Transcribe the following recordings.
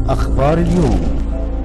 أخبار اليوم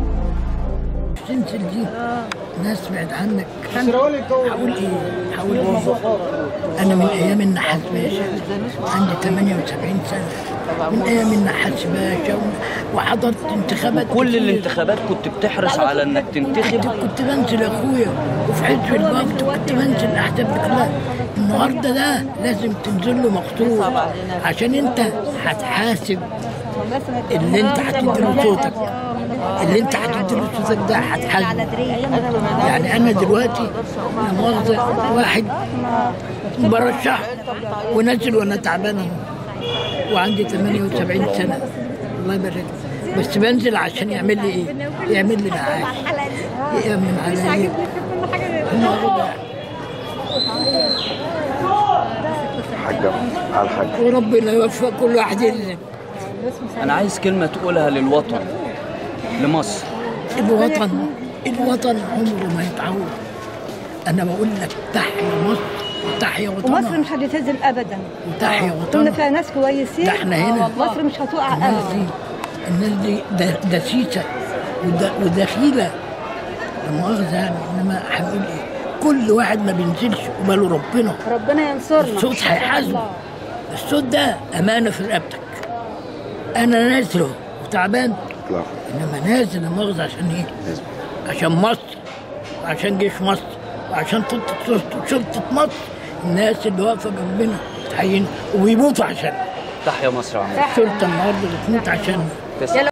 تنزل دي ناس بعد عنك هقول ايه هقول ايه انا من ايام النحاس باشا عندي 78 سنه من ايام النحاس باشا و- وحضرت انتخابات كل كتير. الانتخابات كنت بتحرص على انك تنتخب كنت, كنت بنزل يا اخويا وفي حزب الوقت كنت بنزل الاحزاب دي كلها النهارده ده لازم تنزل له مخطوط عشان انت هتحاسب اللي انت هتديله صوتك اللي انت هتديله صوتك ده هتحاسبه يعني انا دلوقتي لا مؤاخذه واحد برشح ونزل وانا تعبان اهو وعندي 78 سنه الله يبارك لك. بس بنزل عشان يعمل لي ايه؟ يعمل لي معاش يأمن عليا هم ربع حاجة على الحاج وربنا يوفق كل واحد يلزم انا عايز كلمه تقولها للوطن لمصر الوطن الوطن عمره ما يتعوض انا بقول لك تحيا مصر وتحيا ومصر وطنها مش هتتهزم ابدا وتحيا كنا وطنها فيها ناس كويسين ده احنا هنا. مصر مش هتقع الناس ابدا دي الناس دي ده دسيسه وده ودخيله لا مؤاخذه يعني انما هنقول ايه كل واحد ما بينزلش وماله ربنا ربنا ينصرنا الصوت هيحاسبه الصوت ده امانه في رقبتك انا نازل أهو وتعبان اطلاقا انما نازل لا مؤاخذه عشان ايه؟ عشان مصر وعشان جيش مصر وعشان شرطه شرطه مصر الناس اللي واقفه جنبنا تحيينا وبيموتوا عشان تحيا مصر يا عم الشرطه النهارده بتموت عشان تسلم